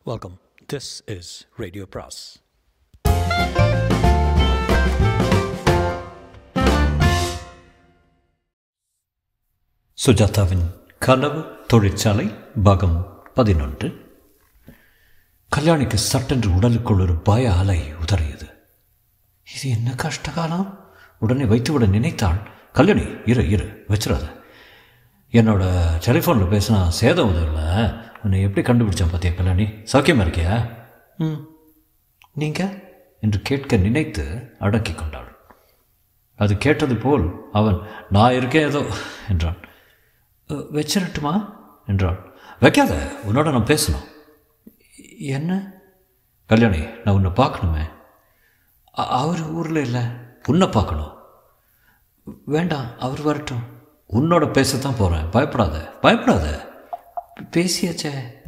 Welcome. This is Radio Pras. சுஜாதாவின் கனவு தொழிற்சாலை பாகம் பதினொன்று கல்யாணிக்கு சட்டென்று உடலுக்குள் ஒரு பய அலை உதறியது இது என்ன கஷ்டகாலம் உடனே வைத்துவிட நினைத்தாள் கல்யாணி இரு இரு வச்சிடாத என்னோட டெலிஃபோனில் பேசினா சேதம் உதவில்ல உன்னை எப்படி கண்டுபிடிச்சான் பார்த்தியா கல்யாணி சௌக்கியமாக இருக்கியா ம் நீங்கள் என்று கேட்க நினைத்து அடக்கி கொண்டாள் அது கேட்டது போல் அவன் நான் இருக்கேன் ஏதோ என்றான் "அ, வச்சிரட்டுமா என்றாள் வைக்காத உன்னோட நான் பேசணும் என்ன கல்யாணி நான் உன்னை பார்க்கணுமே அ- அவர் ஊரில் இல்லை உன்னை பார்க்கணும் வேண்டாம் அவர் வரட்டும் உன்னோட பேசத்தான் போகிறேன் பயப்படாத பயப்படாத பேசியாச்சே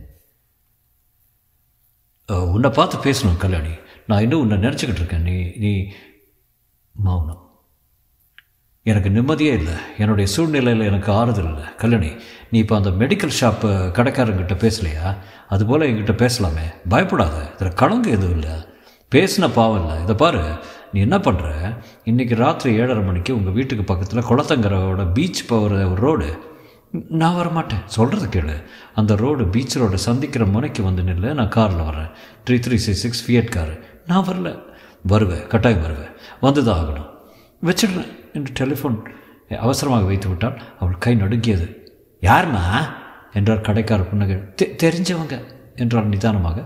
அஹ், உன்னை பார்த்து பேசணும் கல்யாணி நான் இன்னும் உன்னை நினச்சிக்கிட்டு இருக்கேன் நீ நீ மௌனம் எனக்கு நிம்மதியே இல்லை என்னுடைய சூழ்நிலையில் எனக்கு ஆறுதல் இல்லை கல்யாணி நீ இப்போ அந்த மெடிக்கல் ஷாப்பு கடைக்காரங்கிட்ட பேசலையா அதுபோல் என்கிட்ட பேசலாமே பயப்படாத இதில் கலங்கு எதுவும் இல்லை பேசின பாவம் இல்லை இதை பாரு நீ என்ன பண்ணுற இன்றைக்கி ராத்திரி ஏழரை மணிக்கு உங்கள் வீட்டுக்கு பக்கத்தில் குளத்தங்கரோட பீச் போகிற ஒரு ரோடு நான் வரமாட்டேன் சொல்கிறது கேளு அந்த ரோடு பீச் ரோடு சந்திக்கிற முனைக்கு வந்து நில்லு நான் காரில் வரேன் three three six six Fiat car நான் வரல வருவேன் கட்டாயம் வருவேன் வந்து தான் ஆகணும் வச்சிடுறேன் என்று டெலிஃபோன் அவசரமாக வைத்து விட்டால் அவள் கை நடுங்கியது யாரும்மா என்றார் கடைக்காரர் புன்னகை "தெ- தெரிஞ்சவங்க என்றார் நிதானமாக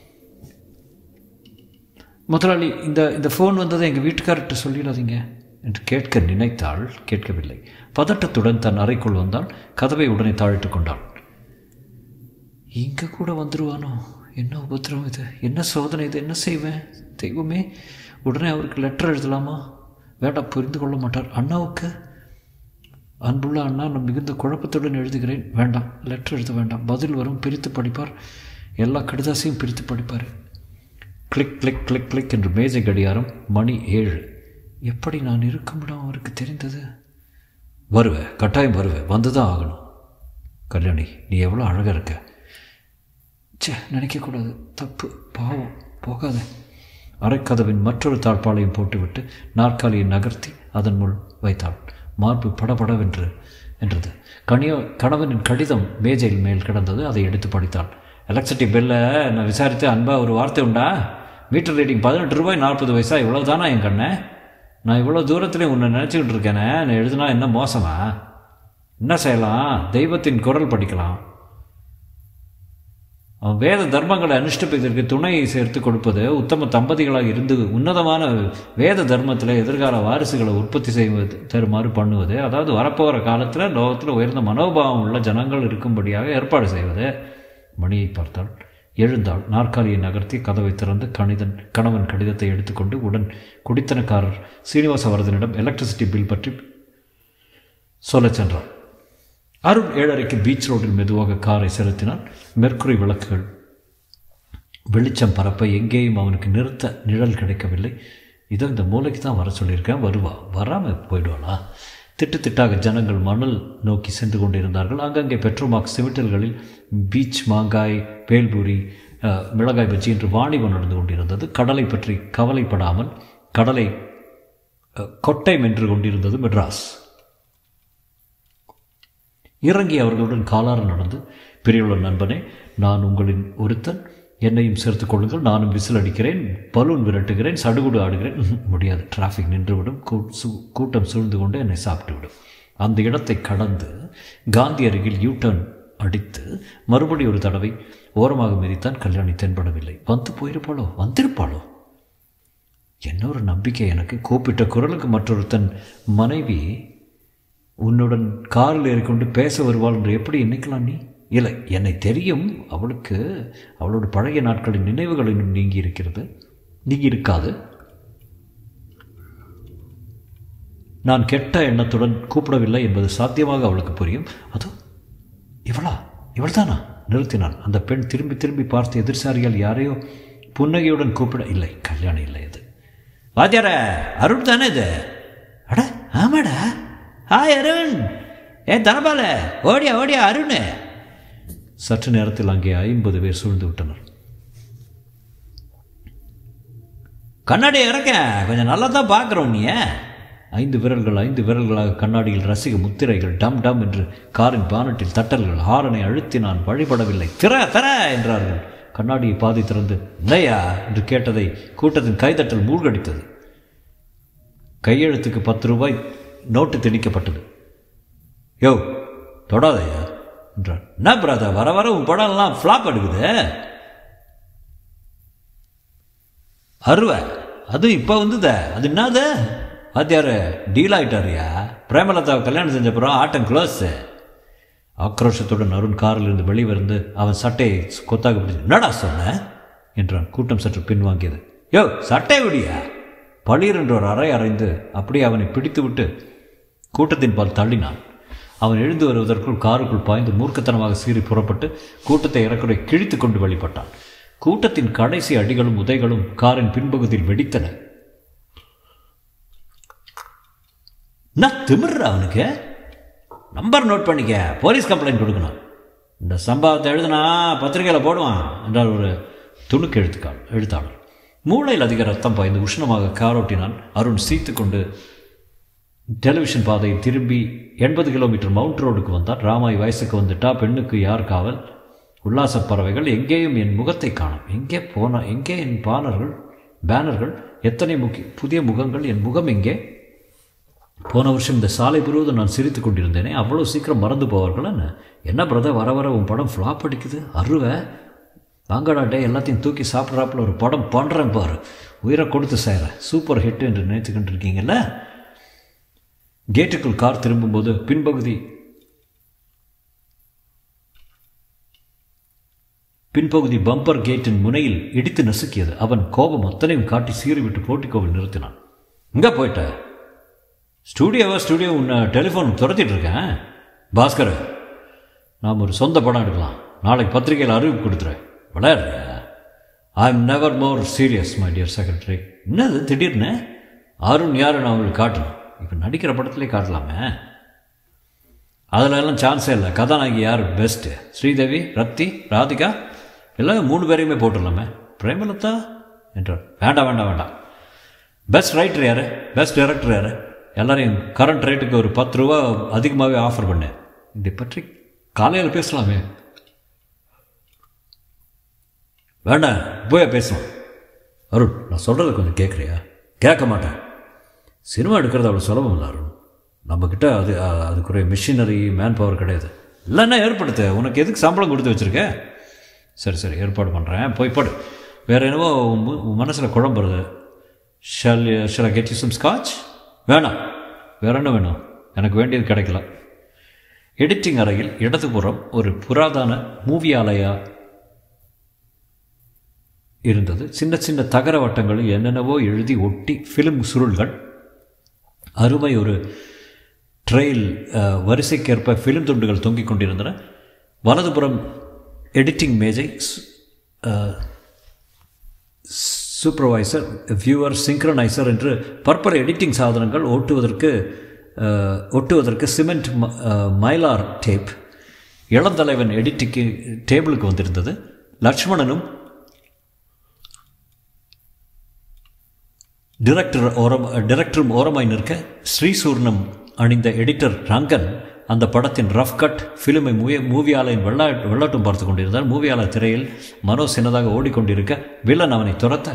முதலாளி இந்த இந்த ஃபோன் வந்ததை எங்கள் வீட்டுக்காரர்கிட்ட சொல்லிடாதீங்க என்று கேட்க நினைத்தாள் கேட்கவில்லை பதட்டத்துடன் தன் அறைக்குள் வந்தாள் கதவை உடனே தாழிட்டு கொண்டாள் இங்கே கூட வந்துடுவானோ என்ன உபத்திரம் இது என்ன சோதனை இது என்ன செய்வேன் தெய்வமே உடனே அவருக்கு லெட்டர் எழுதலாமா வேண்டாம் புரிந்து கொள்ள மாட்டார் அண்ணாவுக்கு அன்புள்ள அண்ணா நான் மிகுந்த குழப்பத்துடன் எழுதுகிறேன் வேண்டாம் லெட்டர் எழுத வேண்டாம் பதில் வரும் பிரித்து படிப்பார் எல்லா கடிதாசையும் பிரித்து படிப்பார் கிளிக் கிளிக் கிளிக் கிளிக் என்று மேஜை கடியாரம் மணி ஏழு எப்படி நான் இருக்குமிடம் அவருக்கு தெரிந்தது வருவேன் கட்டாயம் வருவேன் வந்து தான் ஆகணும் கல்யாணி நீ எவ்வளோ அழகாக இருக்க ச்சே நினைக்கக்கூடாது தப்பு பாவம் போகாத அரைக்கதவின் மற்றொரு தாழ்பாளையும் போட்டுவிட்டு நாற்காலியை நகர்த்தி அதன் முள் வைத்தாள் மார்பு படபடவென்று என்றது கனியோ கணவனின் கடிதம் மேஜையில் மேல் கிடந்தது அதை எடுத்து படித்தாள் எலக்ட்ரிசிட்டி பில்லை நான் விசாரித்து அன்பா ஒரு வார்த்தை உண்டா மீட்டர் ரீடிங் பதினெட்டு ரூபாய் நாற்பது வயசா இவ்வளோ தானா என் கண்ணே நான் இவ்வளோ தூரத்துலேயும் உன்னை நினச்சிக்கிட்டு இருக்கேனே நான் எழுதுனா என்ன மோசமா என்ன செய்யலாம் தெய்வத்தின் குரல் படிக்கலாம் அவன் வேத தர்மங்களை அனுஷ்டிப்பதற்கு துணையை சேர்த்து கொடுப்பது உத்தம தம்பதிகளாக இருந்து உன்னதமான வேத தர்மத்தில் எதிர்கால வாரிசுகளை உற்பத்தி செய்வது தருமாறு பண்ணுவது அதாவது வரப்போகிற காலத்தில் லோகத்தில் உயர்ந்த மனோபாவம் உள்ள ஜனங்கள் இருக்கும்படியாக ஏற்பாடு செய்வது மணியை பார்த்தாள் எழுந்தாள் நாற்காலியை நகர்த்தி கதவை திறந்து கணிதன் கணவன் கடிதத்தை எடுத்துக்கொண்டு உடன் குடித்தனக்காரர் சீனிவாசவர்தனிடம் எலக்ட்ரிசிட்டி பில் பற்றி சொல்லச் சென்றாள் அருண் ஏழரைக்கு பீச் ரோட்டில் மெதுவாக காரை செலுத்தினான் மெர்க்குரி விளக்குகள் வெளிச்சம் பரப்ப எங்கேயும் அவனுக்கு நிறுத்த நிழல் கிடைக்கவில்லை இதோ இந்த மூளைக்கு தான் வர சொல்லியிருக்கேன் வருவா வராமல் போயிடுவாளா திட்டு திட்டாக ஜனங்கள் மணல் நோக்கி சென்று கொண்டிருந்தார்கள் அங்கங்கே பெட்ரோமாக் சிமிட்டல்களில் பீச் மாங்காய் பேல்பூரி அஹ், மிளகாய் பஜ்ஜி என்று வாணிபம் நடந்து கொண்டிருந்தது கடலை பற்றி கவலைப்படாமல் கடலை அஹ், கொட்டை மென்று கொண்டிருந்தது மெட்ராஸ் இறங்கி அவர்களுடன் காலார நடந்து பெரியவுள்ள நண்பனே நான் உங்களின் ஒருத்தன் என்னையும் சேர்த்துக் கொள்ளுங்கள் நானும் விசில் அடிக்கிறேன் பலூன் விரட்டுகிறேன் சடுகுடு ஆடுகிறேன் ம்ஹும், முடியாது டிராஃபிக் நின்றுவிடும் கூ- சு- கூட்டம் சூழ்ந்து கொண்டு என்னை சாப்பிட்டு விடும் அந்த இடத்தை கடந்து காந்தி அருகில் யூ டர்ன் அடித்து மறுபடி ஒரு தடவை ஓரமாக மிதித்தான் கல்யாணி தென்படவில்லை வந்து போயிருப்பாளோ வந்திருப்பாளோ என்ன ஒரு நம்பிக்கை எனக்கு கூப்பிட்ட குரலுக்கு மற்றொருத்தன் மனைவி உன்னுடன் காரில் ஏறிக்கொண்டு பேச வருவாள் என்று எப்படி எண்ணிக்கலாம் நீ இல்லை என்னை தெரியும் அவளுக்கு அவளோட பழைய நாட்களின் நினைவுகள் இன்னும் நீங்கி இருக்கிறது நீங்கி இருக்காது நான் கெட்ட எண்ணத்துடன் கூப்பிடவில்லை என்பது சாத்தியமாக அவளுக்கு புரியும் அதோ இவளா இவள்தானா நிறுத்தினான் அந்த பெண் திரும்பி திரும்பி பார்த்து எதிர்சாரியால் யாரையோ புன்னகையுடன் கூப்பிட இல்லை கல்யாணம் இல்லை இது வாத்தியார அருண் தானே இது அட ஆமாடா ஹாய் அருண் ஏ தனபால ஓடியா ஓடியா அருண் சற்று நேரத்தில் அங்கே ஐம்பது பேர் சூழ்ந்து விட்டனர் கண்ணாடி இறக்க கொஞ்சம் நல்லா தான் பார்க்குறோம் நீ ஐந்து விரல்கள் ஐந்து விரல்களாக கண்ணாடியில் ரசிக முத்திரைகள் டம் டம் என்று காரின் பானட்டில் தட்டல்கள் ஹாரனை அழுத்தி நான் வழிபடவில்லை திற திற என்றார்கள் கண்ணாடியை பாதி திறந்து இல்லையா என்று கேட்டதை கூட்டத்தின் கைதட்டல் மூழ்கடித்தது கையெழுத்துக்கு பத்து ரூபாய் நோட்டு திணிக்கப்பட்டது யோ தொடாதையா என்றார் என்ன பிரதர் வர வர உன் படம்லாம் ஃப்ளாப் எடுக்குது அருவை அது இப்போ வந்துத அது என்னது வாத்தியார் டீல் ஆகிட்டாரியா பிரேமலதாவை கல்யாணம் செஞ்சப்புறம் ஆட்டம் க்ளோஸ் ஆக்ரோஷத்துடன் அருண் காரில் இருந்து வெளிவந்து அவன் சட்டையை கொத்தாக பிடிச்சு என்னடா சொன்ன என்றான் கூட்டம் சற்று பின்வாங்கியது யோ சட்டை விடியா பளீர் என்ற ஒரு அறை அறைந்து அப்படியே அவனை பிடித்துவிட்டு கூட்டத்தின் பால் தள்ளினான் அவன் எழுந்து வருவதற்குள் காருக்குள் பாய்ந்து மூர்க்கத்தனமாக சீறி புறப்பட்டு கூட்டத்தை இறக்குறை கிழித்து கொண்டு வெளிப்பட்டான் கூட்டத்தின் கடைசி அடிகளும் உதைகளும் காரின் பின்பகுதியில் வெடித்தன நான் திமிர்ற அவனுக்கு நம்பர் நோட் பண்ணிக்க போலீஸ் கம்ப்ளைண்ட் கொடுக்கணும் இந்த சம்பவத்தை எழுதுனா பத்திரிகையில் போடுவான் என்றார் ஒரு துணுக்கு எழுத்துக்காள் எழுத்தாளர் மூளையில் அதிக ரத்தம் பாய்ந்து உஷ்ணமாக காரோட்டினான் அருண் சீத்து கொண்டு டெலிவிஷன் பாதையை திரும்பி எண்பது கிலோமீட்டர் மவுண்ட் ரோடுக்கு வந்தார் ராமாய் வயசுக்கு வந்துட்டா பெண்ணுக்கு யார் காவல் உல்லாச பறவைகள் எங்கேயும் என் முகத்தை காணும் எங்கே போன எங்கே என் பானர்கள் பேனர்கள் எத்தனை முக்கிய புதிய முகங்கள் என் முகம் எங்கே போன வருஷம் இந்த சாலை முழுவதும் நான் சிரித்து கொண்டிருந்தேனே அவ்வளோ சீக்கிரம் மறந்து போவார்கள் என்ன என்ன பிரதர் வர வர உன் படம் ஃப்ளாப் அடிக்குது அருவை வாங்கடா டே எல்லாத்தையும் தூக்கி சாப்பிட்றாப்புல ஒரு படம் பண்ணுறேன் பாரு உயிரை கொடுத்து செய்கிறேன் சூப்பர் ஹிட் என்று நினைத்துக்கிட்டு இருக்கீங்கல்ல கேட்டுக்குள் கார் திரும்பும்போது பின்பகுதி பின்பகுதி பம்பர் கேட்டின் முனையில் இடித்து நசுக்கியது அவன் கோபம் அத்தனையும் காட்டி சீறிவிட்டு போட்டிக்கோவில் நிறுத்தினான் இங்கே போயிட்ட ஸ்டூடியோவா ஸ்டூடியோ உன்னை டெலிஃபோன் துரத்திட்டு இருக்கேன் பாஸ்கர் நாம் ஒரு சொந்த படம் எடுக்கலாம் நாளைக்கு பத்திரிகையில் அறிவிப்பு கொடுத்துறேன் விளையாடுறியா I'm never more serious my dear secretary என்னது திடீர்னு அருண் யாரு நான் உங்களுக்கு காட்டணும் இப்போ நடிக்கிற படத்துலேயே காட்டலாமே அதில் எல்லாம் சான்ஸே இல்லை கதாநாயகி யார் பெஸ்ட்டு ஸ்ரீதேவி ரத்தி ராதிகா எல்லாம் மூணு பேரையுமே போட்டுடலாமே பிரேமலதா என்றார் வேண்டாம் வேண்டாம் வேண்டாம் பெஸ்ட் ரைட்டர் யார் பெஸ்ட் டைரக்டர் யார் எல்லாரையும் கரண்ட் ரேட்டுக்கு ஒரு பத்து ரூபா அதிகமாகவே ஆஃபர் பண்ணேன் இதை பற்றி காலையில் பேசலாமே வேண்டாம் போய் பேசுவோம் அருண் நான் சொல்கிறத கொஞ்சம் கேட்குறியா கேட்க மாட்டேன் சினிமா எடுக்கிறது அவ்வளோ சுலபம் இல்லை அருண் நம்மக்கிட்ட அது அதுக்குரிய மிஷினரி மேன் பவர் கிடையாது இல்லைன்னா ஏற்படுத்து உனக்கு எதுக்கு சம்பளம் கொடுத்து வச்சுருக்க சரி சரி ஏற்பாடு பண்ணுறேன் போய் படு வேறு என்னவோ உன் மனசில் குழம்புறது shall shall get you some scotch வேணாம் வேற என்ன வேணும் எனக்கு வேண்டியது கிடைக்கல எடிட்டிங் அறையில் இடதுபுறம் ஒரு புராதன மூவி ஆலயா இருந்தது சின்ன சின்ன தகர வட்டங்களில் என்னென்னவோ எழுதி ஒட்டி ஃபிலிம் சுருள்கள் அருமை ஒரு ட்ரெயில் வரிசைக்கேற்ப ஃபிலிம் துண்டுகள் தொங்கிக் கொண்டிருந்தன வலதுபுறம் எடிட்டிங் மேஜை சூப்பர்வைசர் வியூவர் சிங்க்ரனைசர் என்று பற்பல எடிட்டிங் சாதனங்கள் ஓட்டுவதற்கு ஒட்டுவதற்கு சிமெண்ட் மைலார் டேப் இளந்தலைவன் எடிட்டிங்கு டேபிளுக்கு வந்திருந்தது லக்ஷ்மணனும் டிரெக்டர் ஓரம் டிரெக்டரும் ஓரமாய் நிற்க ஸ்ரீசூர்ணம் அணிந்த எடிட்டர் ரங்கன் அந்த படத்தின் ரஃப் கட் ஃபிலிமை மூவி மூவியாலையின் வெள்ளாட்டு வெள்ளாட்டும் பார்த்து கொண்டிருந்தார் மூவியால திரையில் மனோ சின்னதாக ஓடிக்கொண்டிருக்க வில்லன் அவனை துரத்த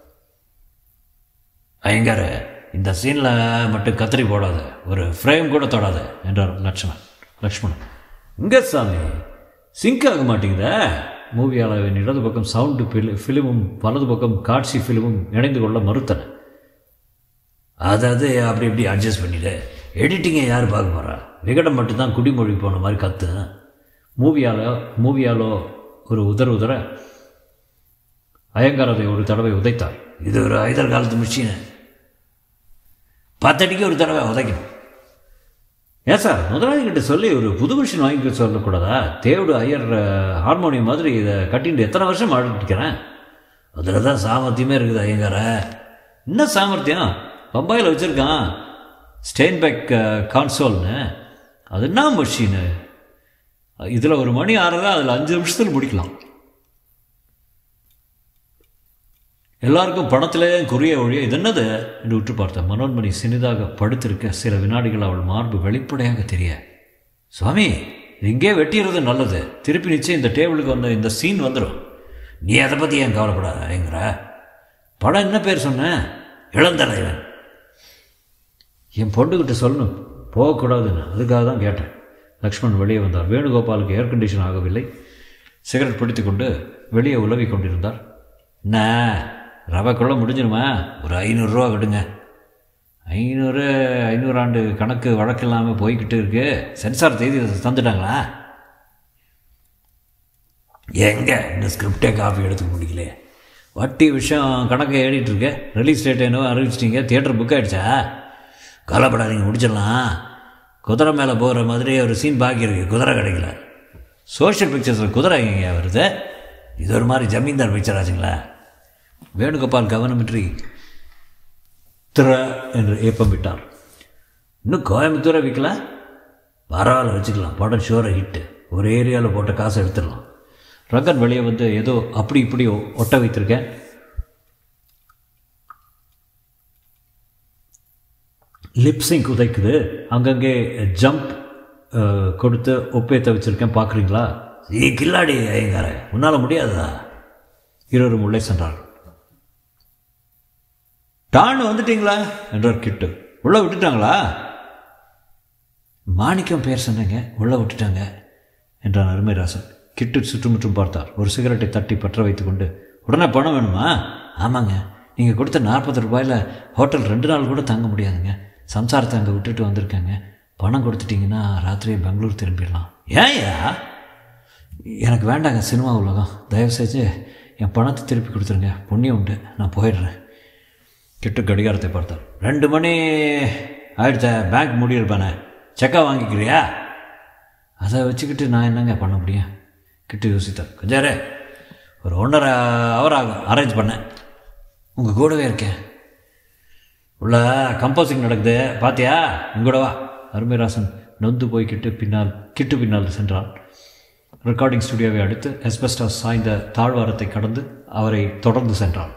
ஐயங்கார இந்த சீனில் மட்டும் கத்திரி போடாத ஒரு ஃப்ரேம் கூட தொடாத என்றார் லக்ஷ்மணன் லக்ஷ்மணன் இங்கே சாமி சிங்க் ஆக மாட்டேங்குதா மூவியாளவின் இடது பக்கம் சவுண்டு பிலி ஃபிலிமும் வலது பக்கம் காட்சி ஃபிலிமும் இணைந்து கொள்ள மறுத்தன அதாவது அப்படி இப்படி அட்ஜஸ்ட் பண்ணிடு எடிட்டிங்கை யார் பார்க்க போகிறா விகடம் மட்டும்தான் குடிமொழி போன மாதிரி கத்து மூவியாலோ மூவியாலோ ஒரு உதற உதற அயங்கார் அதை ஒரு தடவை உதைத்தார் இது ஒரு ஐதர் காலத்து மிஷினு பத்தடிக்கு ஒரு தடவை உதைக்கணும் ஏன் சார் முதலாளிகிட்ட சொல்லி ஒரு புது மிஷின் வாங்கிக்க சொல்லக்கூடாதா தேவடு ஐயர் ஹார்மோனியம் மாதிரி இதை கட்டிட்டு எத்தனை வருஷம் ஆடிட்டுருக்கிறேன் அதில் தான் சாமர்த்தியமே இருக்குது ஐயங்கார என்ன சாமர்த்தியம் பம்பாயில் வச்சுருக்கான் ஸ்டெயின்பேக் கான்சோல்னு அது என்ன மிஷினு இதில் ஒரு மணி ஆறதா அதில் அஞ்சு நிமிஷத்தில் முடிக்கலாம் எல்லாருக்கும் பணத்திலே குறிய ஒழிய இது என்னது என்று உற்று பார்த்த மனோன்மணி சிறிதாக படுத்திருக்க சில வினாடிகள் அவள் மார்பு வெளிப்படையாக தெரிய சுவாமி இது இங்கே வெட்டிடுறது நல்லது திருப்பி நிச்சயம் இந்த டேபிளுக்கு வந்து இந்த சீன் வந்துடும் நீ அதை பற்றி ஏன் கவலைப்படாதேங்கிற படம் என்ன பேர் சொன்ன இளந்தலைவன் என் பொண்ணுக்கிட்ட சொல்லணும் போகக்கூடாதுன்னு அதுக்காக தான் கேட்டேன் லக்ஷ்மண் வெளியே வந்தார் வேணுகோபாலுக்கு ஏர் கண்டிஷன் ஆகவில்லை சிகரெட் பிடித்து கொண்டு வெளியே உலவி கொண்டிருந்தார் என்ன ரவைக்குள்ள முடிஞ்சிருமா ஒரு ஐநூறுரூவா விடுங்க ஐநூறு ஐநூறு ஆண்டு கணக்கு வழக்கு இல்லாமல் போய்கிட்டு இருக்கு சென்சார் தேதி தந்துட்டாங்களா எங்கே இந்த ஸ்கிரிப்டே காப்பி எடுத்துக்க முடியல வட்டி விஷயம் கணக்கை ஏறிட்டு இருக்கு ரிலீஸ் டேட் என்னவோ அறிவிச்சிட்டிங்க தியேட்டர் புக் ஆகிடுச்சா கவலைப்படாதீங்க முடிச்சிடலாம் குதிரை மேலே போகிற மாதிரி ஒரு சீன் பாக்கி இருக்கு குதிரை கிடைக்கல சோஷியல் பிக்சர்ஸில் குதிரை எங்கே வருது இது ஒரு மாதிரி ஜமீன்தார் பிக்சர் ஆச்சுங்களா வேணுகோபால் கவனமின்றி திற என்று ஏப்பம் விட்டார் இன்னும் கோயம்புத்தூரை விற்கல பரவாயில்ல வச்சுக்கலாம் படம் ஷோரை ஹிட்டு ஒரு ஏரியாவில் போட்ட காசை எடுத்துடலாம் ரங்கன் வெளியே வந்து ஏதோ அப்படி இப்படி ஒட்ட வைத்திருக்கேன் லிப்ஸிங் உதைக்குது அங்கங்கே ஜம்ப் கொடுத்து ஒப்பேத்த வச்சுருக்கேன் பார்க்குறீங்களா ஈ கில்லாடி ஐயங்கார உன்னால் முடியாதா இருவரும் உள்ளே சென்றார் டான்னு வந்துட்டீங்களா என்றார் கிட்டு உள்ளே விட்டுட்டாங்களா மாணிக்கம் பேர் சொன்னீங்க உள்ளே விட்டுட்டாங்க என்றான் அருமைராசன் கிட்டு சுற்றுமுற்றும் பார்த்தார் ஒரு சிகரெட்டை தட்டி பற்ற வைத்துக்கொண்டு உடனே பணம் வேணுமா ஆமாங்க நீங்கள் கொடுத்த நாற்பது ரூபாயில் ஹோட்டல் ரெண்டு நாள் கூட தங்க முடியாதுங்க சம்சாரத்தை அங்கே விட்டுட்டு வந்திருக்காங்க பணம் கொடுத்துட்டிங்கன்னா ராத்திரியே பெங்களூர் திரும்பிடலாம் ஏன்யா எனக்கு வேண்டாங்க சினிமா உலகம் தயவு செஞ்சு என் பணத்தை திருப்பி கொடுத்துருங்க புண்ணியம் உண்டு நான் போயிடுறேன் கிட்டு கடிகாரத்தை பார்த்தார் ரெண்டு மணி ஆயிடுச்ச பேங்க் முடியிருப்பானே செக்கா வாங்கிக்கிறியா அதை வச்சுக்கிட்டு நான் என்னங்க பண்ண முடியும் கிட்டு யோசித்தார் கொஞ்சாரே ஒரு ஒன்றரை ஹவர் ஆகும் அரேஞ்ச் பண்ணேன் உங்கள் கூடவே இருக்கேன் உள்ள கம்போசிங் நடக்குது பாத்தியா உங்களோட வா அருமைராசன் நொந்து போய் கிட்டு பின்னால் கிட்டு பின்னால் சென்றான் ரெக்கார்டிங் ஸ்டுடியோவை அடுத்து எஸ்பெஸ்டாஸ் சாய்ந்த தாழ்வாரத்தை கடந்து அவரை தொடர்ந்து சென்றான்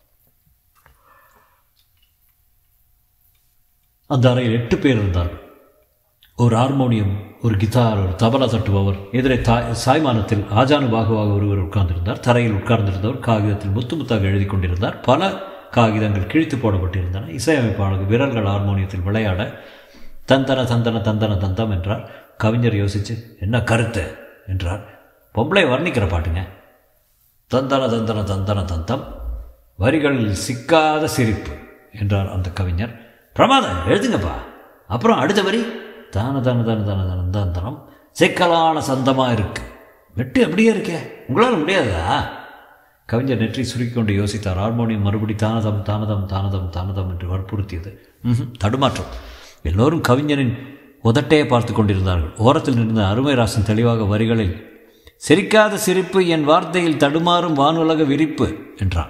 அந்த அறையில் எட்டு பேர் இருந்தார்கள் ஒரு ஹார்மோனியம் ஒரு கிதார் ஒரு தபலா தட்டுபவர் எதிரே தாய் சாய்மானத்தில் ஆஜானு பாகுவாக ஒருவர் உட்கார்ந்திருந்தார் தரையில் உட்கார்ந்திருந்தவர் காகிதத்தில் முத்து முத்தாக எழுதி கொண்டிருந்தார் பல காகிதங்கள் கிழித்து போடப்பட்டிருந்தன இசையமைப்பாளருக்கு விரல்கள் ஹார்மோனியத்தில் விளையாட தந்தன தந்தன தந்தன தந்தம் என்றார் கவிஞர் யோசித்து என்ன கருத்து என்றார் பொம்பளை வர்ணிக்கிற பாட்டுங்க தந்தன தந்தன தந்தன தந்தம் வரிகளில் சிக்காத சிரிப்பு என்றார் அந்த கவிஞர் பிரமாதம் எழுதுங்கப்பா அப்புறம் அடுத்த வரி தான தான தான தான தான தந்தனம் சிக்கலான சந்தமாக இருக்கு வெட்டு அப்படியே இருக்கே உங்களால் முடியாதா கவிஞர் நெற்றி சுருக்கி கொண்டு யோசித்தார் ஹார்மோனியம் மறுபடி தானதம் தானதம் தானதம் தானதம் என்று வற்புறுத்தியது தடுமாற்றம் எல்லோரும் கவிஞரின் உதட்டையை பார்த்து கொண்டிருந்தார்கள் ஓரத்தில் நின்ற அருமைராசன் தெளிவாக வரிகளில் சிரிக்காத சிரிப்பு என் வார்த்தையில் தடுமாறும் வானுலக விரிப்பு என்றான்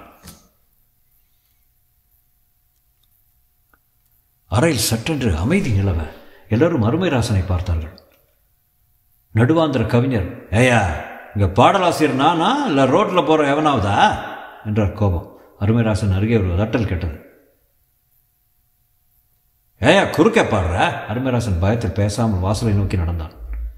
அறையில் சற்றென்று அமைதி நிலவ எல்லோரும் அருமைராசனை பார்த்தார்கள் நடுவாந்திர கவிஞர் ஏயா இங்கே பாடலாசிரியர் நானா இல்லை ரோட்டில் போகிற எவனாவதா என்றார் கோபம் அருமைராசன் அருகே ஒரு அதட்டல் கேட்டது ஏயா குறுக்கே பாடுற அருமைராசன் பயத்தில் பேசாமல் வாசலை நோக்கி நடந்தான்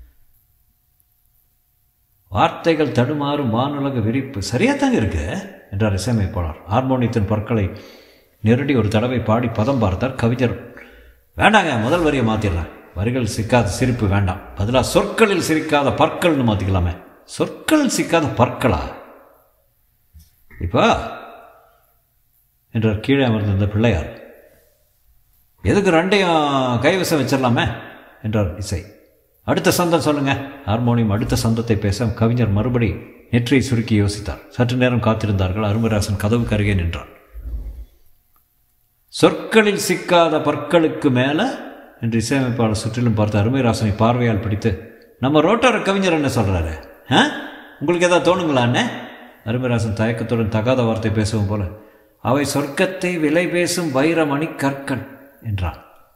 வார்த்தைகள் தடுமாறும் வானுலக விரிப்பு சரியாத்தாங்க இருக்கு என்றார் இசையமைப்பாளர் ஹார்மோனியத்தின் பற்களை நெருடி ஒரு தடவை பாடி பதம் பார்த்தார் கவிஞர் வேண்டாங்க முதல் வரியை மாற்றிடுறேன் வரிகள் சிக்காத சிரிப்பு வேண்டாம் பதிலாக சொற்களில் சிரிக்காத பற்கள்னு மாற்றிக்கலாமே சொற்கள் சிக்காத பற்களா இப்போ என்றார் கீழே அமர்ந்திருந்த பிள்ளையார் எதுக்கு ரெண்டையும் கைவசம் வச்சிடலாமே என்றார் இசை அடுத்த சந்தம் சொல்லுங்க ஹார்மோனியம் அடுத்த சந்தத்தை பேச கவிஞர் மறுபடி நெற்றியை சுருக்கி யோசித்தார் சற்று நேரம் காத்திருந்தார்கள் அருமராசன் கதவுக்கு அருகே நின்றான் சொற்களில் சிக்காத பற்களுக்கு மேலே என்று இசையமைப்பாளர் சுற்றிலும் பார்த்த அருமைராசனை பார்வையால் பிடித்து நம்ம ரோட்டார கவிஞர் என்ன சொல்கிறாரு ஆ உங்களுக்கு எதாவது தோணுங்களா அண்ணே அருமைராசன் தயக்கத்துடன் தகாத வார்த்தை பேசுவோம் போல அவை சொர்க்கத்தை விலை பேசும் வைரமணி கற்கள் என்றான்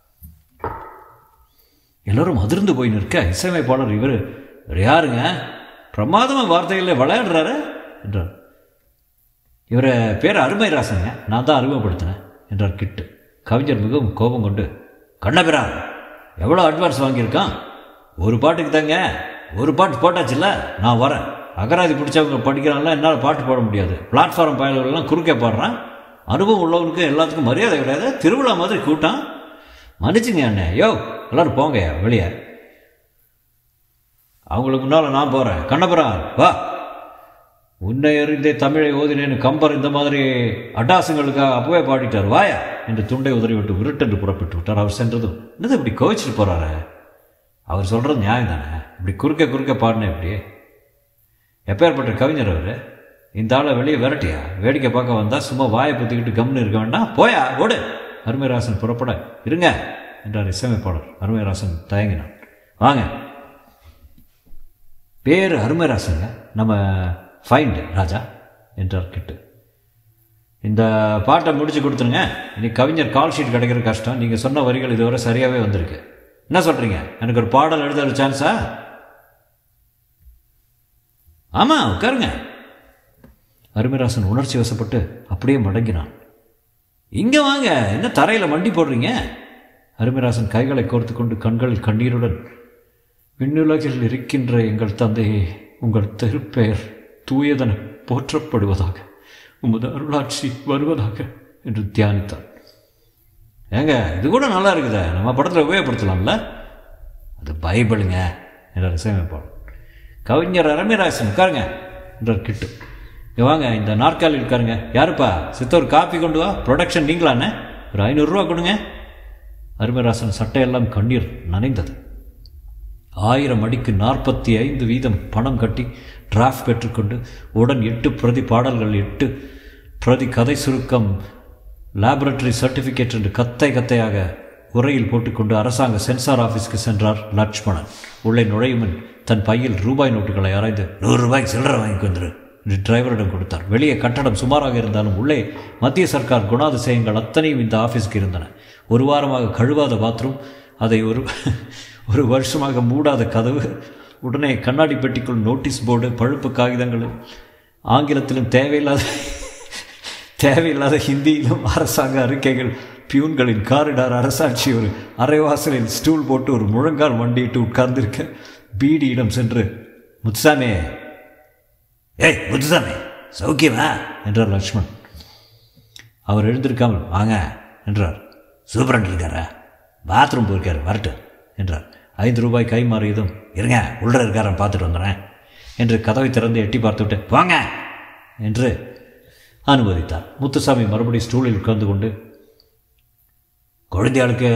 எல்லோரும் அதிர்ந்து போய் நிற்க இசையமைப்பாளர் இவர் இவர் யாருங்க பிரமாதமாக வார்த்தைகளில் விளையாடுறாரு என்றார் இவரை பேர் அருமைராசங்க நான் தான் அறிமுகப்படுத்தினேன் என்றார் கிட்டு கவிஞர் மிகவும் கோபம் கொண்டு கண்ணபிரான் எவ்வளோ அட்வான்ஸ் வாங்கியிருக்கான் ஒரு பாட்டுக்கு தாங்க ஒரு பாட்டு போட்டாச்சுல்ல நான் வரேன் அகராதி பிடிச்சவங்க படிக்கிறாங்களா என்னால் பாட்டு போட முடியாது பிளாட்ஃபார்ம் பயல்களெல்லாம் குறுக்கே பாடுறான் அனுபவம் உள்ளவனுக்கு எல்லாத்துக்கும் மரியாதை கிடையாது திருவிழா மாதிரி கூட்டம் மன்னிச்சுங்க அண்ணே யோ எல்லாரும் போங்க வெளியே அவங்களுக்கு முன்னால் நான் போகிறேன் கண்ணபுரான் வா உன்னை அறிந்தே தமிழை ஓதினேன்னு கம்பர் இந்த மாதிரி அட்டாசங்களுக்காக அப்பவே பாடிட்டார் வாயா என்று துண்டை உதறி விட்டு விருட்டென்று புறப்பட்டு விட்டார் அவர் சென்றதும் என்னது இப்படி கோவிச்சிட்டு போகிறாரு அவர் சொல்கிறது நியாயம் தானே இப்படி குறுக்க குறுக்க பாடினேன் இப்படி எப்பேற்பட்ட கவிஞர் அவர் இந்த ஆளை வெளியே விரட்டியா வேடிக்கை பார்க்க வந்தால் சும்மா வாயை புத்திக்கிட்டு கம்னு இருக்க வேண்டாம் போயா ஓடு அருமைராசன் புறப்பட இருங்க என்றார் இசையமைப்பாளர் அருமைராசன் தயங்கினான் வாங்க பேர் அருமைராசங்க நம்ம ஃபைண்டு ராஜா என்றார் கிட்டு இந்த பாட்டை முடிச்சு கொடுத்துருங்க இனி கவிஞர் கால் ஷீட் கிடைக்கிற கஷ்டம் நீங்கள் சொன்ன வரிகள் இதுவரை சரியாகவே வந்திருக்கு என்ன சொல்கிறீங்க எனக்கு ஒரு பாடல் எழுத ஒரு சான்ஸா ஆமாம் உட்காருங்க அருமைராசன் உணர்ச்சி வசப்பட்டு அப்படியே மடங்கினான் இங்கே வாங்க என்ன தரையில் மண்டி போடுறீங்க அருமைராசன் கைகளை கோர்த்து கொண்டு கண்களில் கண்ணீருடன் விண்ணுலகில் இருக்கின்ற எங்கள் தந்தையே உங்கள் திருப்பெயர் தூயதன போற்றப்படுவதாக உமது அருளாட்சி வருவதாக என்று தியானித்தான் ஏங்க இது கூட நல்லா இருக்குதே நம்ம படத்தில் உபயோகப்படுத்தலாம்ல அது பைபிளுங்க என்றார் இசையமைப்பாளர் கவிஞர் அரமிராசன் உட்காருங்க என்றார் கிட்டு இங்க வாங்க இந்த நாற்காலி உட்காருங்க யாருப்பா சித்தோர் காப்பி கொண்டு வா ப்ரொடக்ஷன் நீங்களாண்ணே ஒரு ஐநூறுரூவா கொடுங்க அருமராசன் சட்டையெல்லாம் கண்ணீர் நனைந்தது ஆயிரம் அடிக்கு நாற்பத்தி ஐந்து வீதம் பணம் கட்டி டிராஃப்ட் பெற்றுக்கொண்டு உடன் எட்டு பிரதி பாடல்கள் எட்டு பிரதி கதை சுருக்கம் லேபரட்டரி சர்டிஃபிகேட் என்று கத்தை கத்தையாக உரையில் போட்டுக்கொண்டு அரசாங்க சென்சார் ஆஃபீஸ்க்கு சென்றார் லட்சுமணன் உள்ளே நுழையும் முன் தன் பையில் ரூபாய் நோட்டுகளை ஆராய்ந்து நூறு ரூபாய்க்கு சில்லறை வாங்கி வந்துரு என்று டிரைவரிடம் கொடுத்தார் வெளியே கட்டடம் சுமாராக இருந்தாலும் உள்ளே மத்திய சர்க்கார் குணாதிசயங்கள் அத்தனையும் இந்த ஆஃபீஸ்க்கு இருந்தன ஒரு வாரமாக கழுவாத பாத்ரூம் அதை ஒரு ஒரு வருஷமாக மூடாத கதவு உடனே கண்ணாடி பெட்டிக்குள் நோட்டீஸ் போர்டு பழுப்பு காகிதங்கள் ஆங்கிலத்திலும் தேவையில்லாத தேவையில்லாத ஹிந்தியிலும் அரசாங்க அறிக்கைகள் பியூன்களின் காரிடார் அரசாட்சி ஒரு அரைவாசலில் ஸ்டூல் போட்டு ஒரு முழங்கால் வண்டியிட்டு உட்கார்ந்திருக்க பீடியிடம் சென்று முத்துசாமி ஏய் முத்துசாமி சௌக்கியமா என்றார் லக்ஷ்மண் அவர் எழுந்திருக்காமல் வாங்க என்றார் சூப்பரண்ட் இருக்காரா பாத்ரூம் போயிருக்காரு வரட்டு என்றார் ஐந்து ரூபாய் கை மாறியதும் இருங்க உள்ள இருக்காரன் பார்த்துட்டு வந்துடுறேன் என்று கதவை திறந்து எட்டி பார்த்துவிட்டு போங்க என்று அனுமதித்தார் முத்துசாமி மறுபடியும் ஸ்டூலில் உட்கார்ந்து கொண்டு குழந்தையாளுக்கு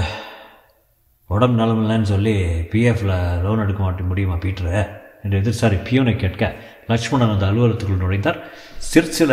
உடம்பு நலம் இல்லைன்னு சொல்லி பிஎஃப்பில் லோன் எடுக்க மாட்டேன் முடியுமா பீட்டரு என்று எதிர்சாரி பியூனை கேட்க லக்ஷ்மணன் அந்த அலுவலகத்துக்குள் நுழைந்தார் சிற்சில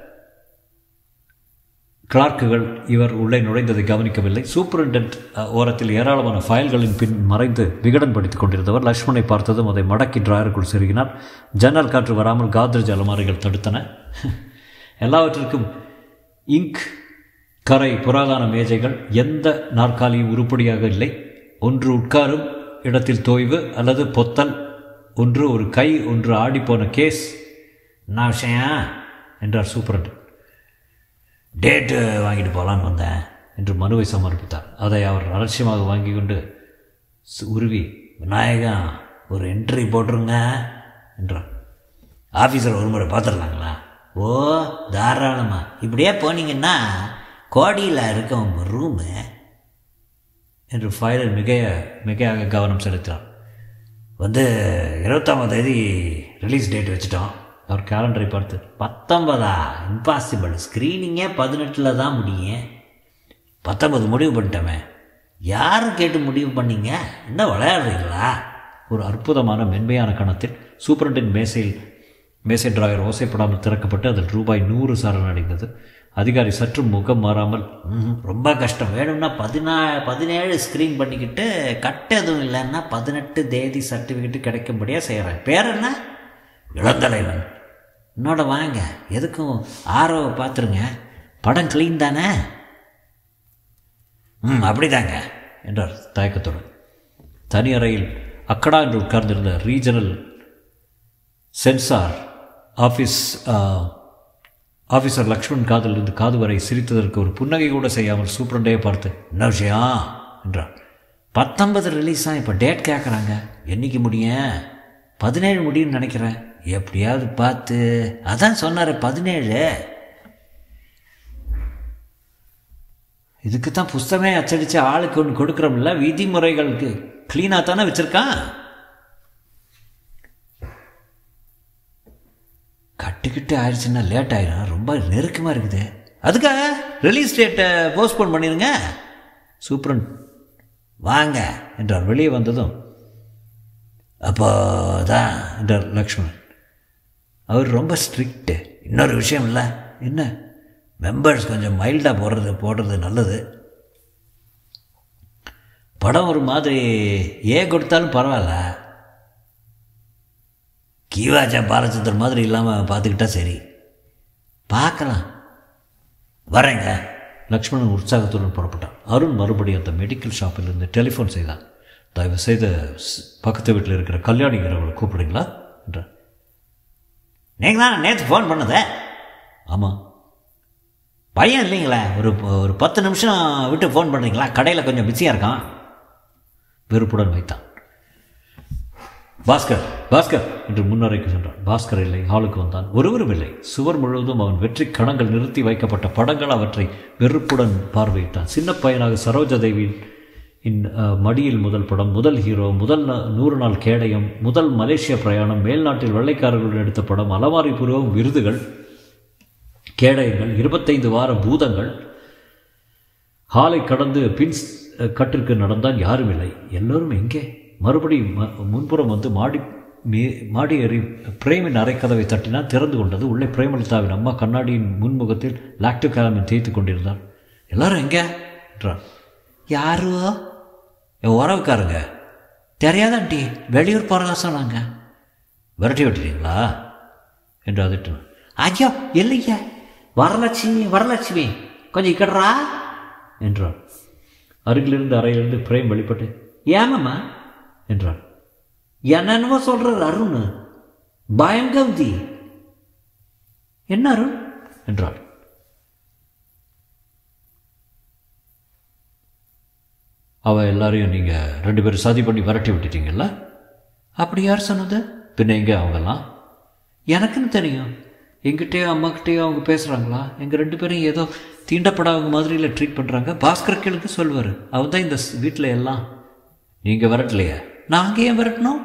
கிளார்க்குகள் இவர் உள்ளே நுழைந்ததை கவனிக்கவில்லை சூப்பரிண்டென்ட் ஓரத்தில் ஏராளமான ஃபைல்களின் பின் மறைந்து விகடன் படித்துக் கொண்டிருந்தவர் லக்ஷ்மணை பார்த்ததும் அதை மடக்கி டிராயருக்குள் செருகினார் ஜன்னல் காற்று வராமல் காத்ரேஜ் அலமாரிகள் தடுத்தன எல்லாவற்றிற்கும் இங்க் கரை புராதான மேஜைகள் எந்த நாற்காலியும் உருப்படியாக இல்லை ஒன்று உட்காரும் இடத்தில் தோய்வு அல்லது பொத்தல் ஒன்று ஒரு கை ஒன்று ஆடிப்போன கேஸ் என்ன விஷயம் என்றார் சூப்பரண்ட் டேட்டு வாங்கிட்டு போகலான்னு வந்தேன் என்று மனுவை சமர்ப்பித்தார் அதை அவர் அலட்சியமாக வாங்கி கொண்டு உருவி விநாயகம் ஒரு என்ட்ரி போட்டுருங்க என்றார் ஆஃபீஸர் ஒரு முறை பார்த்துடலாங்களா ஓ தாராளமாக இப்படியே போனீங்கன்னா கோடியில் இருக்க உங்கள் ரூமு என்று ஃபைலில் மிகைய மிகையாக கவனம் செலுத்தினார் வந்து இருபத்தாம் தேதி ரிலீஸ் டேட் வச்சுட்டோம் அவர் கேலண்டரை பார்த்து பத்தொன்பதா இம்பாசிபிள் ஸ்க்ரீனிங்கே பதினெட்டில் தான் முடியும் பத்தொன்பது முடிவு பண்ணிட்டோமே யாரை கேட்டு முடிவு பண்ணீங்க என்ன விளையாடுறீங்களா ஒரு அற்புதமான மென்மையான கணத்தில் சூப்பரண்டின் மேசையில் மேசை டிராயர் ஓசைப்படாமல் திறக்கப்பட்டு அதில் ரூபாய் நூறு சரண் அடைந்தது அதிகாரி சற்று முகம் மாறாமல் ரொம்ப கஷ்டம் வேணும்னா பதினா பதினேழு ஸ்க்ரீன் பண்ணிக்கிட்டு கட் எதுவும் இல்லைன்னா பதினெட்டு தேதி சர்டிஃபிகேட்டு கிடைக்கும்படியாக செய்கிறேன் பேர் என்ன இளந்தலைவன் என்னோட வாங்க எதுக்கும் ஆரோவை பார்த்துருங்க படம் க்ளீன் தானே ம் அப்படிதாங்க என்றார் தயக்கத்துடன் தனி அறையில் அக்கடா என்று உட்கார்ந்திருந்த regional censor office officer Lakshman காதிலிருந்து காது வரை சிரித்ததற்கு ஒரு புன்னகை கூட செய்யாமல் சூப்பரண்டே பார்த்து என்ன விஷயம் என்றார் பத்தொன்பது ரிலீஸாக இப்போ டேட் கேட்குறாங்க என்னைக்கு முடியும் பதினேழு முடியும்னு நினைக்கிறேன் எப்படியாவது பார்த்து அதான் சொன்னார் பதினேழு இதுக்கு தான் புஸ்தகமே அச்சடித்து ஆளுக்கு ஒன்று கொடுக்குறோம்ல விதிமுறைகளுக்கு க்ளீனாக தானே வச்சுருக்கான் கட்டுக்கிட்டு ஆயிடுச்சுன்னா லேட் ஆயிடும் ரொம்ப நெருக்கமாக இருக்குது அதுக்காக ரிலீஸ் டேட்டை போஸ்ட்போன் பண்ணிடுங்க சூப்பரன் வாங்க என்றார் வெளியே வந்ததும் அப்போ தான் என்றார் லக்ஷ்மணன் அவர் ரொம்ப ஸ்ட்ரிக்ட்டு இன்னொரு விஷயம் இல்லை என்ன மெம்பர்ஸ் கொஞ்சம் மைல்டாக போடுறது போடுறது நல்லது படம் ஒரு மாதிரி ஏ கொடுத்தாலும் பரவாயில்ல கீவாச்சா பாலச்சந்தர் மாதிரி இல்லாமல் பார்த்துக்கிட்டா சரி பார்க்கலாம் வரேங்க லக்ஷ்மணன் உற்சாகத்துடன் புறப்பட்டான் அருண் மறுபடியும் அந்த மெடிக்கல் ஷாப்பில் இருந்து டெலிஃபோன் செய்தான் தயவு செய்து ஸ்- பக்கத்து வீட்டில் இருக்கிற கல்யாணிங்கிறவங்களை கூப்பிடுங்களா என்றான் நீங்கள் தான் நேற்று ஃபோன் பண்ணதே ஆமாம் பையன் இல்லைங்களே ஒரு ஒரு பத்து நிமிஷம் விட்டு ஃபோன் பண்ணுறீங்களா கடையில் கொஞ்சம் பிஸியாக இருக்கான் வெறுப்புடன் வைத்தான் பாஸ்கர் பாஸ்கர் என்று முன்னரைக்கு சென்றான் பாஸ்கர் இல்லை ஹாலுக்கு வந்தான் ஒருவரும் இல்லை சுவர் முழுவதும் அவன் வெற்றி கணங்கள் நிறுத்தி வைக்கப்பட்ட படங்கள் அவற்றை வெறுப்புடன் பார்வையிட்டான் சின்ன பையனாக சரோஜா தேவியின் இன் அஹ், மடியில் முதல் படம் முதல் ஹீரோ முதல் நா- நூறு நாள் கேடயம் முதல் மலேசிய பிரயாணம் மேல்நாட்டில் வெள்ளைக்காரர்களுடன் எடுத்த படம் அலமாரி பூர்வம் விருதுகள் கேடயங்கள் இருபத்தைந்து வார பூதங்கள் ஹாலை கடந்து பின் கட்டிற்கு நடந்தால் யாரும் இல்லை எல்லோரும் எங்கே மறுபடி ம முன்புறம் வந்து மாடி மே மாடி ஏறி பிரேமின் அரைக்கதவை தட்டினால் திறந்து கொண்டது உள்ளே பிரேமலதாவின் அம்மா கண்ணாடியின் முன்முகத்தில் லாக்டோ கேலமின் தேய்த்து கொண்டிருந்தார் எல்லாரும் எங்கே என்றார் யாரோ என் உறவுக்காரங்க தெரியாதாண்டி வெளியூர் போகிறதா சொன்னாங்க விரட்டி விட்டுறீங்களா என்று அதட்டினான் ஐயோ இல்லையா வரலட்சுமி வரலட்சுமி கொஞ்சம் இக்கடுறா என்றான் அருகிலிருந்து அறையிலிருந்து பிரேம் வெளிப்பட்டு ஏமாம்மா என்றான் என்னென்னவோ சொல்கிறார் அருண் பயங்கவுதி என்ன அருண் என்றாள் அவள் எல்லாரையும் நீங்கள் ரெண்டு பேரும் சதி பண்ணி விரட்டி விட்டுட்டீங்கல்ல அப்படி யார் சொன்னது பின்ன எங்கே அவங்கெல்லாம் எனக்குன்னு தெரியும் எங்கிட்டேயோ அம்மாக்கிட்டேயோ அவங்க பேசுகிறாங்களா எங்கள் ரெண்டு பேரும் ஏதோ தீண்டப்படாதவங்க மாதிரியில் ட்ரீட் பண்ணுறாங்க பாஸ்கர் கேளுக்கு சொல்வார் அவன் தான் இந்த வீட்டில் எல்லாம் நீங்கள் விரட்டலையே நாங்கள் ஏன் விரட்டணும்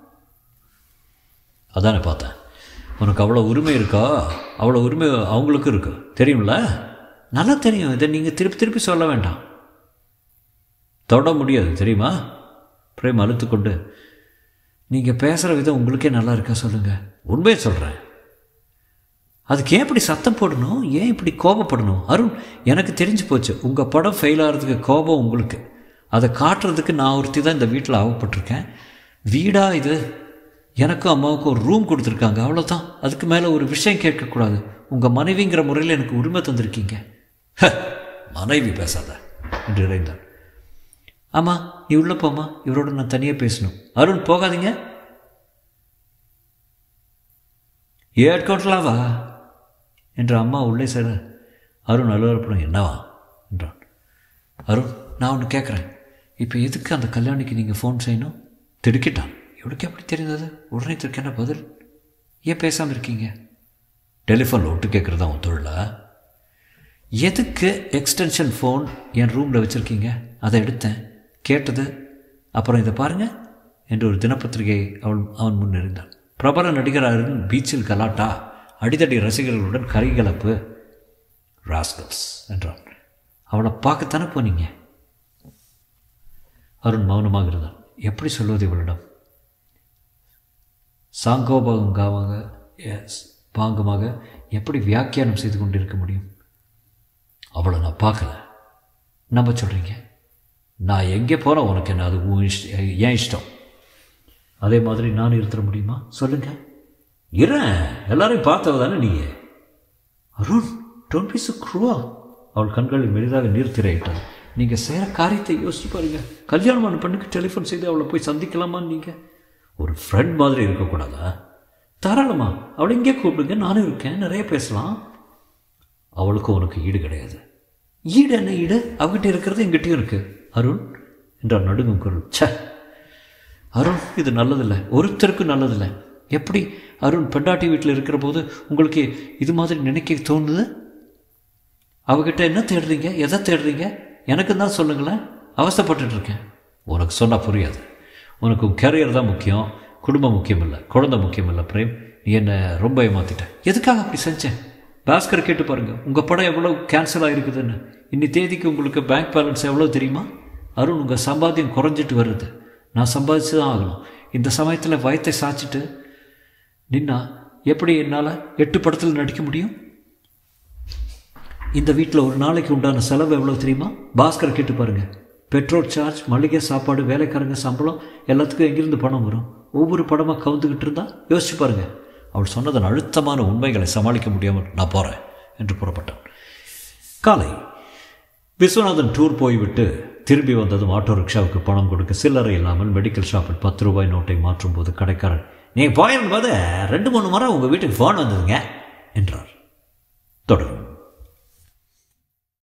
அதானே பார்த்தேன் உனக்கு அவ்வளோ உரிமை இருக்கா அவ்வளோ உரிமை அவங்களுக்கும் இருக்கு தெரியும்ல நல்லா தெரியும் இதை நீங்கள் திருப்பி திருப்பி சொல்ல வேண்டாம் தொட முடியாது தெரியுமா பிரேம் அழுத்து கொண்டு நீங்கள் பேசுகிற விதம் உங்களுக்கே நல்லா இருக்கா சொல்லுங்கள் உண்மையை சொல்கிறேன் அதுக்கு ஏன் இப்படி சத்தம் போடணும் ஏன் இப்படி கோபப்படணும் அருண் எனக்கு தெரிஞ்சு போச்சு உங்கள் படம் ஃபெயில் ஆகிறதுக்கு கோபம் உங்களுக்கு அதை காட்டுறதுக்கு நான் ஒருத்தி தான் இந்த வீட்டில் ஆகப்பட்டிருக்கேன் வீடா இது எனக்கும் அம்மாவுக்கும் ஒரு ரூம் கொடுத்துருக்காங்க அவ்வளோதான் அதுக்கு மேலே ஒரு விஷயம் கேட்கக்கூடாது உங்கள் மனைவிங்கிற முறையில் எனக்கு உரிமை தந்திருக்கீங்க "ஹ, மனைவி பேசாத என்று இறைந்தார் ஆமாம் நீ உள்ளே போம்மா இவரோட நான் தனியாக பேசணும் அருண் போகாதீங்க ஏற்கோட்டலாம் வா என்று அம்மா உள்ளே சேர அருண் அலுவலப்படம் என்னவா என்றான் அருண் நான் ஒன்று கேட்குறேன் இப்போ எதுக்கு அந்த கல்யாணிக்கு நீங்கள் ஃபோன் செய்யணும் திடுக்கிட்டான் இவனுக்கு எப்படி தெரிந்தது உடனே திருக்கு என்ன பதில் ஏன் பேசாமல் இருக்கீங்க டெலிஃபோனில் விட்டு கேட்குறது தான் உன் தொழிலா எதுக்கு எக்ஸ்டென்ஷன் ஃபோன் என் ரூமில் வச்சுருக்கீங்க அதை எடுத்தேன் கேட்டது அப்புறம் இதை பாருங்கள் என்று ஒரு தினப்பத்திரிகை அவள் அவன் முன் இருந்தான் பிரபல நடிகர் அருண் பீச்சில் கலாட்டா அடித்தடி ரசிகர்களுடன் கரிகலப்பு ராஸ்கல்ஸ் என்றான் அவளை பார்க்கத்தானே போனீங்க அருண் மௌனமாக இருந்தான் எப்படி சொல்வது இவளிடம் சாங்கோபாங்காவாக எஸ், பாங்கமாக எப்படி வியாக்கியானம் செய்து கொண்டிருக்க முடியும் அவளை நான் பார்க்கல நம்ப சொல்கிறீங்க நான் எங்கே போகிறேன் உனக்கு என்ன அது உன் இஷ்ட ஏன் இஷ்டம் அதே மாதிரி நான் இருந்துட முடியுமா சொல்லுங்க இறேன் எல்லாரையும் பார்த்தவ தானே நீங்கள் Arun don't be so cruel அவள் கண்களில் மெலிதாக நீர் திரையிட்டாள் நீங்கள் செய்கிற காரியத்தை யோசிச்சு பாருங்க கல்யாணமான பெண்ணுக்கு டெலிஃபோன் செய்து அவளை போய் சந்திக்கலாமான்னு நீங்கள் ஒரு ஃப்ரெண்ட் மாதிரி இருக்கக்கூடாதா தாராளமா அவளை இங்கே கூப்பிடுங்க நானும் இருக்கேன் நிறைய பேசலாம் அவளுக்கும் உனக்கு ஈடு கிடையாது ஈடு என்ன ஈடு அவகிட்ட இருக்கிறது எங்கிட்டயும் இருக்கு அருண் என்றார் நடுங்கும் குரல் ச்சே அருண் இது நல்லதில்லை ஒருத்தருக்கும் நல்லதில்லை எப்படி அருண் பெண்டாட்டி வீட்டில் இருக்கிற போது உங்களுக்கு இது மாதிரி நினைக்க தோணுது அவகிட்ட என்ன தேடுறீங்க எதை தேடுறீங்க எனக்கு தான் சொல்லுங்களேன் அவஸ்தைப்பட்டுட்டு இருக்கேன் உனக்கு சொன்னால் புரியாது உனக்கு உன் கரியர் தான் முக்கியம் குடும்பம் முக்கியம் இல்லை குழந்தை முக்கியம் இல்லை பிரேம் நீ என்னை ரொம்ப ஏமாத்திட்ட எதுக்காக அப்படி செஞ்சேன் பாஸ்கர் கேட்டு பாருங்க உங்கள் படம் எவ்வளோ கேன்சல் ஆகிருக்குதுன்னு இன்னி தேதிக்கு உங்களுக்கு பேங்க் பேலன்ஸ் எவ்வளோ தெரியுமா அருண் உங்கள் சம்பாத்தியம் குறைஞ்சிட்டு வருது நான் சம்பாதிச்சு தான் ஆகணும் இந்த சமயத்தில் வயத்தை சாய்ச்சிட்டு நின்னா எப்படி என்னால் எட்டு படத்தில் நடிக்க முடியும் இந்த வீட்டில் ஒரு நாளைக்கு உண்டான செலவு எவ்வளோ தெரியுமா பாஸ்கர் கேட்டு பாருங்க பெட்ரோல் சார்ஜ் மளிகை சாப்பாடு வேலைக்காரங்க சம்பளம் எல்லாத்துக்கும் எங்கிருந்து பணம் வரும் ஒவ்வொரு படமாக கவுந்துக்கிட்டு இருந்தா யோசிச்சு பாருங்க அவள் சொன்னதன் அழுத்தமான உண்மைகளை சமாளிக்க முடியாமல் நான் போகிறேன் என்று புறப்பட்டான் காலை விஸ்வநாதன் டூர் போய்விட்டு திரும்பி வந்ததும் ஆட்டோ ரிக்ஷாவுக்கு பணம் கொடுக்க சில்லறை இல்லாமல் மெடிக்கல் ஷாப்பில் பத்து ரூபாய் நோட்டை மாற்றும் போது கடைக்காரன் நீங்கள் போயிருக்கும் போது ரெண்டு மூணு முறை உங்கள் வீட்டுக்கு ஃபோன் வந்ததுங்க என்றார் தொடரும்